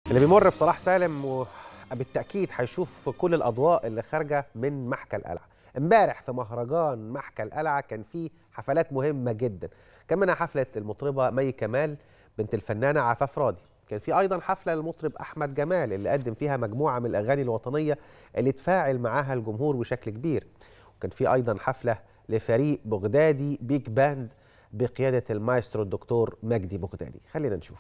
اللي بيمر في صلاح سالم وبالتاكيد هيشوف كل الاضواء اللي خارجه من محكى القلعه امبارح في مهرجان محكى القلعه كان في حفلات مهمه جدا كان منها حفله المطربه مي كمال بنت الفنانه عفاف راضي كان في ايضا حفله للمطرب احمد جمال اللي قدم فيها مجموعه من الاغاني الوطنيه اللي تفاعل معاها الجمهور بشكل كبير وكان في ايضا حفله لفريق بغدادي بيج باند بقياده المايسترو الدكتور مجدي بغدادي خلينا نشوف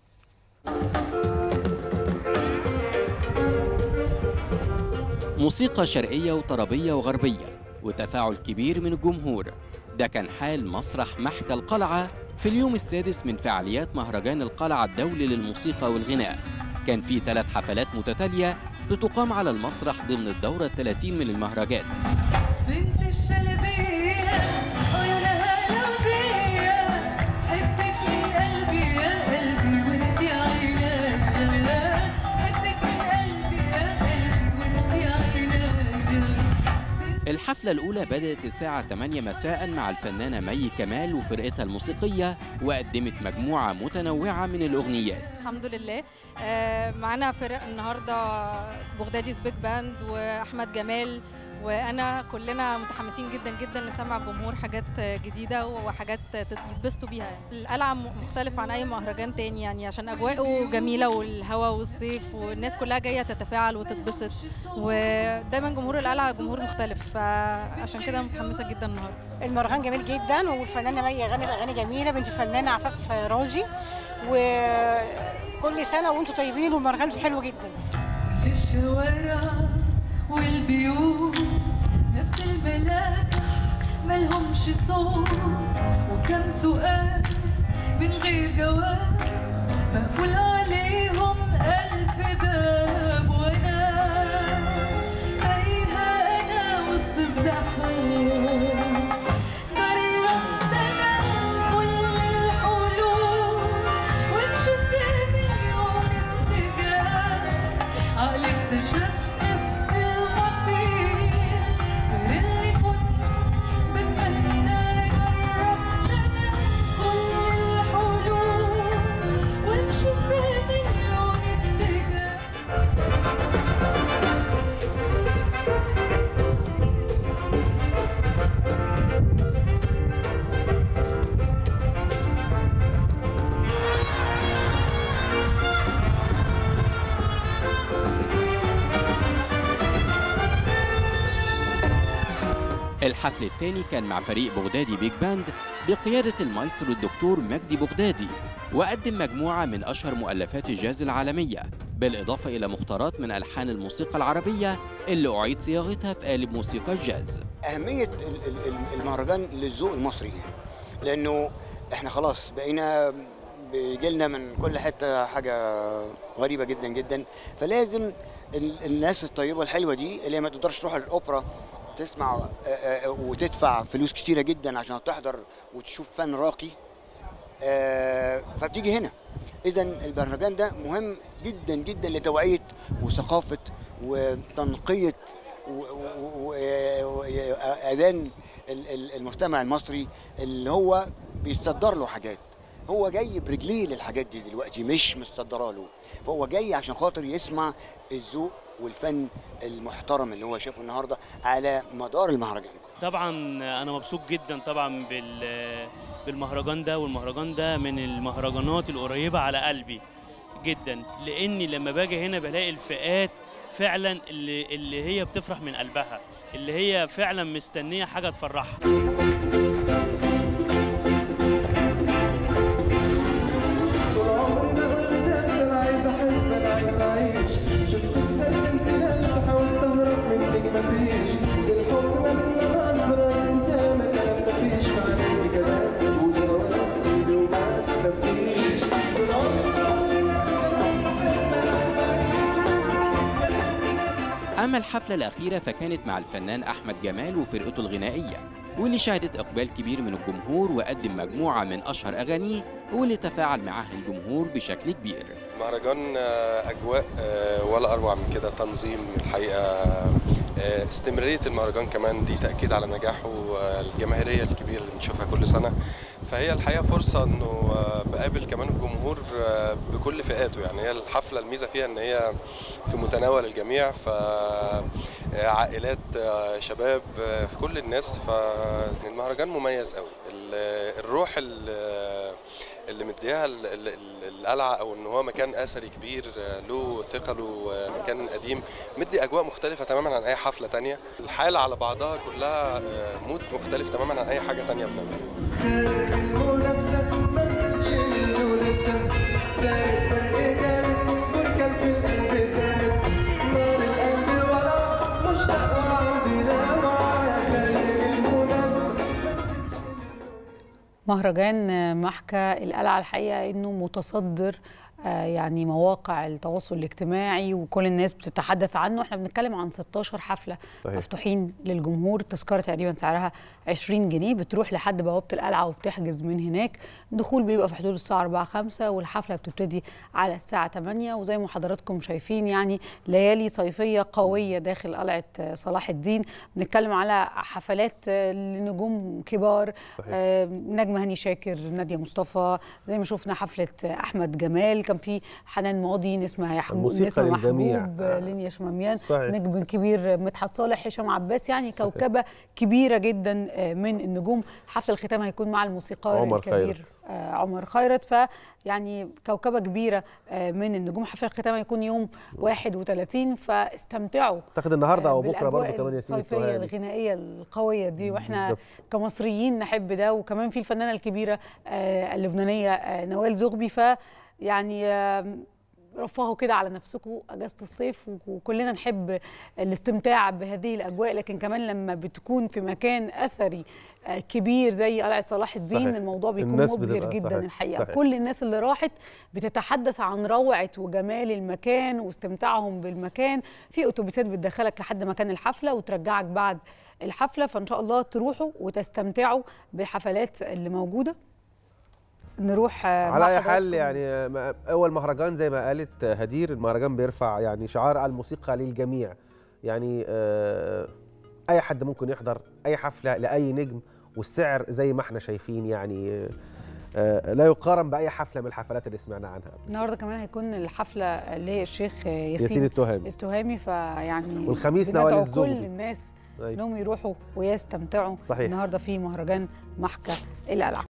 موسيقى شرقية وطربية وغربية وتفاعل كبير من الجمهور ده كان حال مسرح محكى القلعة في اليوم السادس من فعاليات مهرجان القلعة الدولي للموسيقى والغناء كان في ثلاث حفلات متتالية بتقام على المسرح ضمن الدورة الثلاثين من المهرجان بنت الشلبية عيونها لوزية حبك من قلبي يا قلبي وانتي عينايا حبك من قلبي يا قلبي وانتي عينايا الحفلة الأولى بدأت الساعة 8 مساء مع الفنانة مي كمال وفرقتها الموسيقية وقدمت مجموعة متنوعة من الأغنيات الحمد لله آه، معانا فرق النهارده بغداديز بيج باند واحمد جمال وانا كلنا متحمسين جدا جدا نسمع الجمهور حاجات جديده وحاجات يتبسطوا بيها يعني. القلعه م- مختلف عن اي مهرجان تاني يعني عشان اجواءه جميله والهواء والصيف والناس كلها جايه تتفاعل وتتبسط ودايما جمهور القلعه جمهور مختلف فعشان كده متحمسه جدا النهارده المهرجان جميل جدا والفنانه مي غنت اغاني جميله بنت الفنانه عفاف راجي وكل سنه وانتم طيبين والمهرجان حلو جدا الشوارع والبيوت نفس الملاك ملهمش صوت وكم سؤال من غير جواب مقفول عليهم ألف باب وأنا تايهة أنا وسط الزحمة جربت أنا كل الحلول ومشيت في مليون اتجاه عقلي اكتشفت نفس المصير غير اللي كنت بتمنى جربت أنا كل الحلول ومشيت في مليون اتجاه الحفل الثاني كان مع فريق بغدادي بيج باند بقيادة المايسترو الدكتور مجدي بغدادي وقدم مجموعة من أشهر مؤلفات الجاز العالمية بالإضافة إلى مختارات من ألحان الموسيقى العربية اللي أعيد صياغتها في قالب موسيقى الجاز أهمية ال- ال- ال- المهرجان للذوق المصري لأنه إحنا خلاص بقينا بيجيلنا من كل حتة حاجة غريبة جدا جدا فلازم ال- الناس الطيبة الحلوة دي اللي ما تقدرش تروح الأوبرا تسمع آه، آه، وتدفع فلوس كتيرة جدا عشان تحضر وتشوف فن راقي آه، فبتيجي هنا اذا المهرجان ده مهم جدا جدا لتوعيه وثقافه وتنقيه و- و- و- واذان ال- ال- المجتمع المصري اللي هو بيصدر له حاجات هو جاي برجليه للحاجات دي دلوقتي مش مصدره له فهو جاي عشان خاطر يسمع الذوق والفن المحترم اللي هو شافه النهارده على مدار المهرجان طبعا انا مبسوط جدا طبعا بال بالمهرجان ده والمهرجان ده من المهرجانات القريبه على قلبي جدا لاني لما باجي هنا بلاقي الفئات فعلا اللي اللي هي بتفرح من قلبها اللي هي فعلا مستنيه حاجه تفرحها طول عمري بقول لنفسي انا عايز احب انا عايز اعيش شفتك سلمت نفسي حاولت اهرب منك مفيش الحب مبنى نظرة ابتسامة كلام مفيش معنى كلام قولي روح ايدي وما تخبيش طول عمري بقول لنفسي انا عايز احب انا عايز اعيش سلمت نفسي أما الحفلة الأخيرة فكانت مع الفنان أحمد جمال وفرقته الغنائية واللي شهدت إقبال كبير من الجمهور وقدم مجموعة من أشهر أغانيه واللي تفاعل معها الجمهور بشكل كبير مهرجان آه، اجواء آه، ولا اروع من كده تنظيم الحقيقه آه، استمرارية المهرجان كمان دي تأكيد على نجاحه والجماهيرية الكبيرة اللي بنشوفها كل سنة فهي الحقيقة فرصة انه آه، بقابل كمان الجمهور آه، بكل فئاته يعني هي الحفلة الميزة فيها ان هي في متناول الجميع فعائلات شباب آه، في كل الناس فالمهرجان مميز قوي ال- الروح ال- اللي مديها ال- ال- ال- القلعه او ان هو مكان اثري كبير آه، له ثقله آه، مكان قديم مدي اجواء مختلفه تماما عن اي حفله تانية الحاله على بعضها كلها آه، مود مختلف تماما عن اي حاجه تانية بنعملها خارج المنافسة ما نزلش منه لسه فارق فرق جامد بركان في القلب ثابت نار القلب ورا مشتاق وعندنا معاه خارج المنافسة ما نزلش مهرجان محكى القلعة الحقيقة إنه متصدر آه، يعني مواقع التواصل الاجتماعي وكل الناس بتتحدث عنه احنا بنتكلم عن 16 حفلة صحيح. مفتوحين للجمهور التذكرة تقريبا سعرها 20 جنيه بتروح لحد بوابة القلعة وبتحجز من هناك الدخول بيبقى في حدود الساعة 4 5 والحفلة بتبتدي على الساعة 8 وزي ما حضراتكم شايفين يعني ليالي صيفية قوية داخل قلعة آه، صلاح الدين بنتكلم على حفلات آه، لنجوم كبار صحيح. آه، نجمة هاني شاكر نادية مصطفى زي ما شفنا حفلة آه، أحمد جمال كان في حنان ماضي نسمة يحبوب الموسيقى نسمة للجميع. محبوب آه، لينيا شماميان صحيح. نجم كبير مدحت صالح هشام عباس يعني صحيح. كوكبة كبيرة جدا آه، من النجوم حفل الختام هيكون مع الموسيقار عمر الكبير خيرت. آه، عمر خيرت ف يعني كوكبة كبيرة آه، من النجوم حفل الختام هيكون يوم 31 فاستمتعوا اعتقد النهارده او بكره بالأجواء برضه كمان ياسين الصيفية التهامي. الغنائية القوية دي واحنا بالظبط. كمصريين نحب ده وكمان في الفنانة الكبيرة آه، اللبنانية آه، نوال زغبي ف يعني آم، رفهوا كده على نفسكم اجازه الصيف وكلنا نحب الاستمتاع بهذه الاجواء لكن كمان لما بتكون في مكان اثري آه، كبير زي قلعه صلاح الدين صحيح. الموضوع بيكون الناس مبهر بتبقى جدا صحيح. الحقيقه صحيح. كل الناس اللي راحت بتتحدث عن روعه وجمال المكان واستمتاعهم بالمكان في اتوبيسات بتدخلك لحد مكان الحفله وترجعك بعد الحفله فان شاء الله تروحوا وتستمتعوا بالحفلات اللي موجوده نروح آه، مع على اي حال حضراتكم. يعني ما- اول مهرجان زي ما قالت هدير المهرجان بيرفع يعني شعار الموسيقى للجميع يعني آه، اي حد ممكن يحضر اي حفله لاي نجم والسعر زي ما احنا شايفين يعني آه، لا يقارن باي حفله من الحفلات اللي سمعنا عنها النهارده كمان هيكون الحفله اللي هي الشيخ ياسين, ياسين التهامي التهامي فيعني والخميس بندعو نوال كل الزغبي. الناس أيوة. انهم يروحوا ويستمتعوا صحيح. النهارده في مهرجان محكى القلعه